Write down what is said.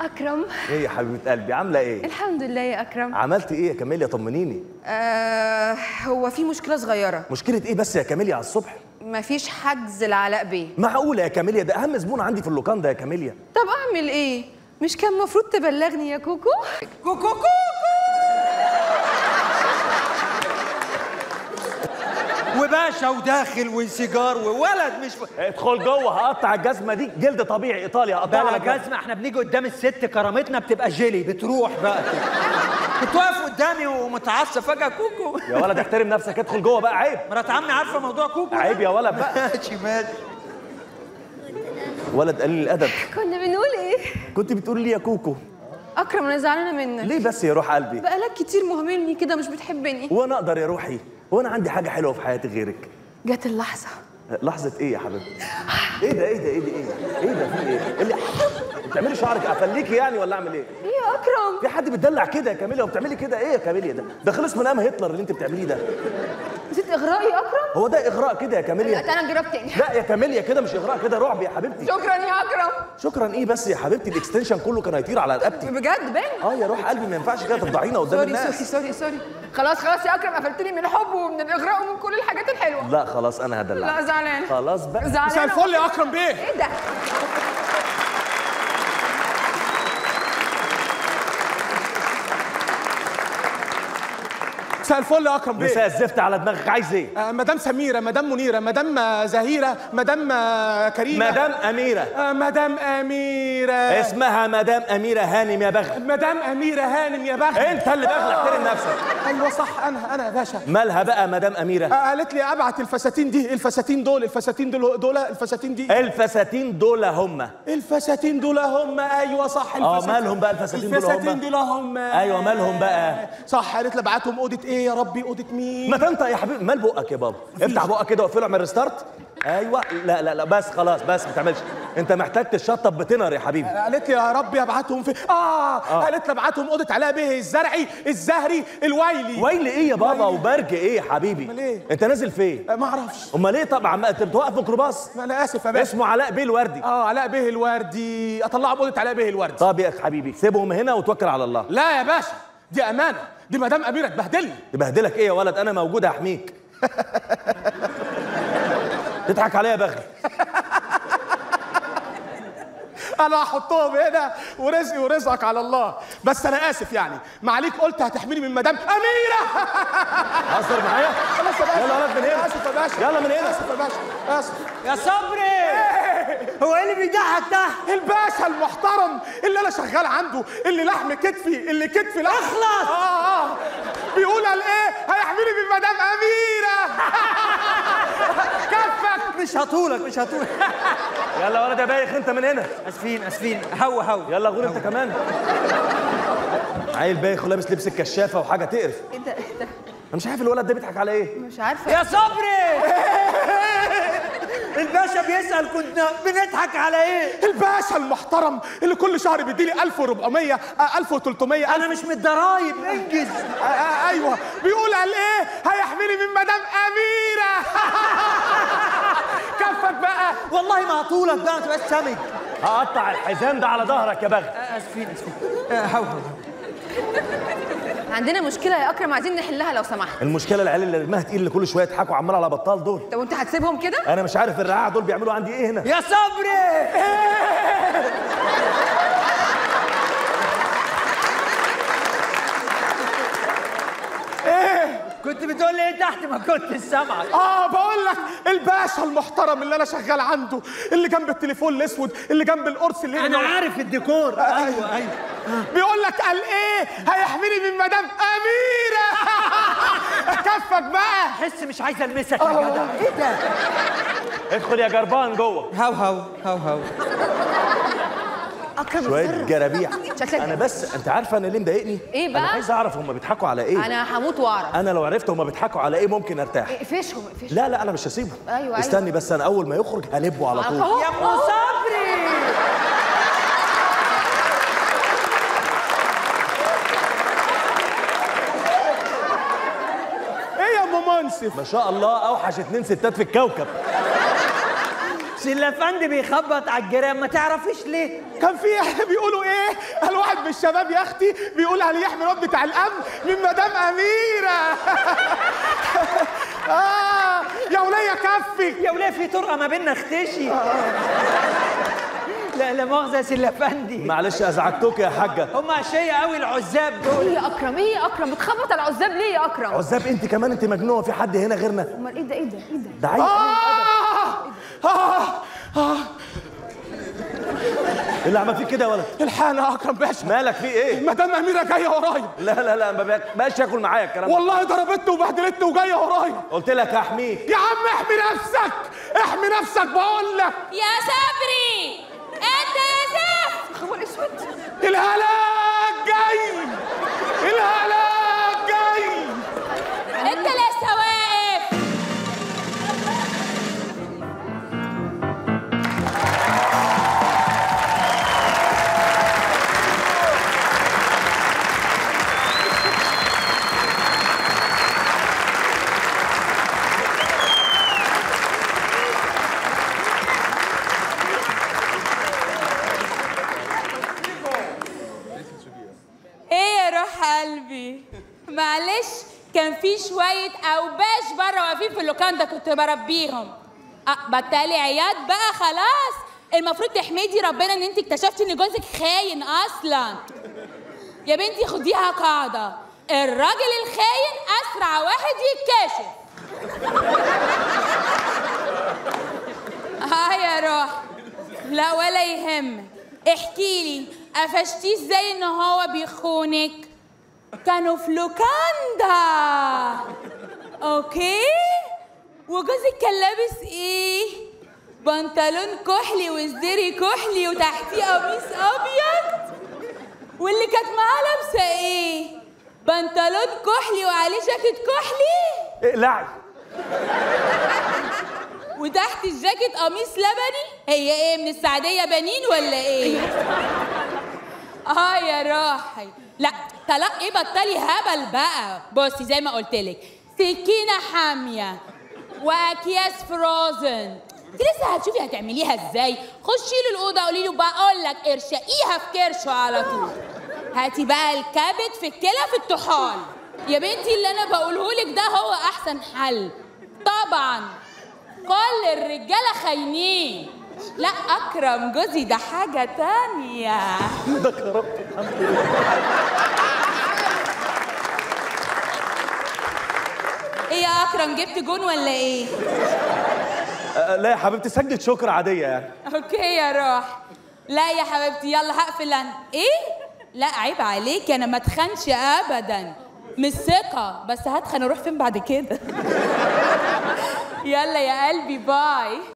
اكرم ايه يا حبيبه قلبي عامله ايه الحمد لله يا اكرم عملت ايه يا كاميليا طمنيني آه هو في مشكله صغيره مشكله ايه بس يا كاميليا على الصبح مفيش حجز لعلاء بيه معقوله يا كاميليا ده اهم زبون عندي في اللوكان ده يا كاميليا طب اعمل ايه مش كان المفروض تبلغني يا كوكو كوكو كوكو وباشا وداخل وسيجار وولد مش ف... ادخل جوه هقطع الجزمه دي جلد طبيعي ايطاليا هقطعها بلا على الجزمة. جزمة احنا بنيجي قدام الست كرامتنا بتبقى جيلي بتروح بقى كده. كنت واقف قدامي ومتعصب فجأة كوكو يا ولد احترم نفسك ادخل جوه بقى عيب مرات عمي عارفة موضوع كوكو ده؟ عيب يا ولد بقى ماشي ماشي ولد قليل الادب كنا بنقول ايه كنت بتقولي لي يا كوكو اكرم انا زعلانه منك ليه بس يا روح قلبي بقالك كتير مهملني كده مش بتحبني وانا اقدر يا روحي وانا عندي حاجه حلوه في حياتي غيرك جت اللحظه لحظه ايه يا حبيبتي ايه ده ايه ده ايه ده ايه ده ايه ده في ايه إيه اللي بتعملي شعرك افليكي يعني ولا اعمل ايه ايه يا اكرم في حد بيدلع كده يا كاميليا وبتعملي كده ايه يا كاميليا ده ده خلص من ايام هتلر اللي انت بتعمليه ده نسيت اغرائي يا اكرم هو ده اغراء كده يا لا كاميليا انا جربت تاني لا يا كاميليا كده مش اغراء كده رعب يا حبيبتي شكرا يا اكرم شكرا ايه بس يا حبيبتي الاكستنشن كله كان هيطير على رقبتي بجد باين اه يا روح قلبي ما ينفعش كده تفضحينا قدام سوري الناس سوري سوري سوري خلاص خلاص يا اكرم قفلتني من الحب ومن الاغراء ومن كل الحاجات الحلوه لا خلاص انا هدلعك لا زعلان خلاص بقى زعلان مساء الفل يا اكرم بيه ايه ده مساء الفل يا اكرم بيه مساء الزفت على دماغك عايز ايه آه، مدام سميره مدام منيره مدام آه، زهيره مدام آه، كريمه مدام اميره آه، مدام اميره اسمها مدام اميره هانم يا بغل مدام اميره هانم يا بخت انت اللي بغل احترم نفسك ايوه صح انا انا يا باشا مالها بقى مدام اميره آه، قالت لي ابعت الفساتين دي الفساتين دول الفساتين دول دول الفساتين دي الفساتين دول هم الفساتين دول هم ايوه صح اه الفساتين مالهم بقى الفساتين دول هم الفساتين دول هم ايوه مالهم بقى صح قالت لي ابعتهم اوضه ايه يا ربي اوضه مين ما تنطق يا حبيبي مال بقك يا بابا افتح بقك كده واقفله اعمل ريستارت ايوه لا لا لا بس خلاص بس ما تعملش انت محتاج تشطب بتنر يا حبيبي قالت لي يا ربي ابعتهم في آه, اه قالت لي ابعتهم اوضه علاء به الزرعي الزهري الويلي ويل ايه يا بابا ويلي. وبرج ايه يا حبيبي أمال إيه؟ انت نازل فين آه، ما اعرفش امال ايه طبعا انت بتوقف ميكروباص انا اسف يا باشا اسمه علاء بيه الوردي اه علاء به الوردي اطلعه باوضه علاء به الوردي طب يا حبيبي سيبهم هنا وتوكل على الله لا يا باشا دي امانه دي مدام اميره تبهدلني تبهدلك ايه يا ولد انا موجود احميك تضحك عليا يا بغل انا هحطهم هنا ورزقي ورزقك على الله بس انا اسف يعني معليك قلت هتحميني من مدام اميره هزر معايا خلاص يا باشا يلا يا ولد من هنا اسف يا باشا يلا من هنا اسف يا باشا اسف يا صبري هو ايه اللي بيضحك ده؟ الباشا المحترم اللي انا شغال عنده اللي لحم كتفي اللي كتفي لحم اخلص! اه اه بيقول قال ايه هيحميني من مدام اميره كفك مش هطولك مش هطولك يلا يا ولد يا بايخ انت من هنا اسفين اسفين هو هو يلا غور انت كمان عيل بايخ ولابس لبس الكشافه وحاجه تقرف ايه ده ايه ده انا مش عارف الولد ده بيضحك على ايه مش عارفه يا صبري الباشا بيسأل كنا بنضحك على ايه؟ الباشا المحترم اللي كل شهر بيديلي 1400 آه، 1300 انا مش من الضرايب انجز آه، آه، ايوه بيقول قال ايه هيحميني من مدام اميره كفك بقى والله ما هطولك بقى ما تبقاش سمج هقطع الحزام ده على ظهرك يا بغل اسفين اسفين آه، هو هو عندنا مشكله يا اكرم عايزين نحلها لو سمحت المشكله العيال اللي دماغها تقيل اللي كل شويه يضحكوا عمال على بطال دول طب وانت هتسيبهم كده انا مش عارف الرعاع دول بيعملوا عندي ايه هنا يا صبري كنت بتقول لي ايه تحت ما كنت سامعك اه بقول لك الباشا المحترم اللي انا شغال عنده اللي جنب التليفون الاسود اللي جنب القرص اللي انا هنا عارف الديكور ايوه ايوه بيقول لك قال ايه هيحميني من مدام اميره كفك بقى حس مش عايز المسك يا جدع ايه ده ادخل يا جربان جوه هو هو هو هو اكرم شويه اتصرف. جرابيع شكلك انا بس انت عارفه انا ليه مضايقني إيه بقى؟ انا عايز اعرف هم بيضحكوا على ايه انا هموت واعرف انا لو عرفت هم بيضحكوا على ايه ممكن ارتاح اقفشهم اقفشهم لا لا انا مش هسيبه أيوة، أيوة. استني بس انا اول ما يخرج هلبه على طول أهو. يا ابو صبري ايه يا ام منصف ما شاء الله اوحش اتنين ستات في الكوكب سلافندي بيخبط على الجيران ما تعرفيش ليه كان في بيقولوا ايه الواحد من الشباب يا اختي بيقول هل يحمي الواد بتاع الامن من مدام اميره اه يا وليه كفي يا وليه في طرقه ما بيننا اختشي لا لا مؤاخذه يا سلافندي معلش ازعجتوك يا حاجه هم اشياء قوي العزاب ايه دول يا اكرم ايه يا اكرم بتخبط على العزاب ليه يا اكرم عزاب انت كمان انت مجنونه في حد هنا غيرنا امال ايه ده ايه ده ايه ده ده عيب آه آه آه إيه اللي عمل فيك كده يا ولد الحقنا يا اكرم باشا مالك في ايه مدام اميره جايه ورايا لا لا لا ما بقاش- بقاش ياكل معايا الكلام ده والله ضربتني وبهدلتني وجايه ورايا قلت لك هحميك يا عم احمي نفسك احمي نفسك بقول لك يا صبري انت يا زفت خبر اسود الهلاك جاي الهلاك جاي انت لسه واقف ايه يا روح قلبي معلش كان في شوية أوباش بره واقفين في اللوكان ده كنت بربيهم أه بطلي عياط بقى خلاص المفروض تحمدي ربنا ان انت اكتشفتي ان جوزك خاين اصلا يا بنتي خديها قاعدة الراجل الخاين اسرع واحد يتكشف اه يا روح لا ولا يهمك احكي لي قفشتيه ازاي ان هو بيخونك كانوا في لوكاندا اوكي وجوزك كان لابس ايه بنطلون كحلي وزدري كحلي وتحتيه قميص ابيض واللي كانت معاه لابسه ايه بنطلون كحلي وعليه جاكيت كحلي اقلعي وتحت الجاكيت قميص لبني هي ايه من السعدية بنين ولا ايه اه يا روحي لا طلاق ايه بطلي هبل بقى بصي زي ما قلت لك سكينة حامية واكياس فروزن انت لسه هتشوفي هتعمليها ازاي خشي له الاوضه قولي له بقول لك ارشقيها في كرشه على طول هاتي بقى الكبد في الكلى في الطحال يا بنتي اللي انا بقوله لك ده هو احسن حل طبعا كل الرجاله خاينين لا اكرم جوزي ده حاجه تانية ده كرمت الحمد لله ايه يا اكرم جبت جون ولا ايه أه، لا يا حبيبتي سجدة شكر عادية يعني اوكي يا روح لا يا حبيبتي يلا هقفل انا ايه لا عيب عليك انا ما اتخنش ابدا مش ثقه بس هتخن اروح فين بعد كده يلا يا قلبي باي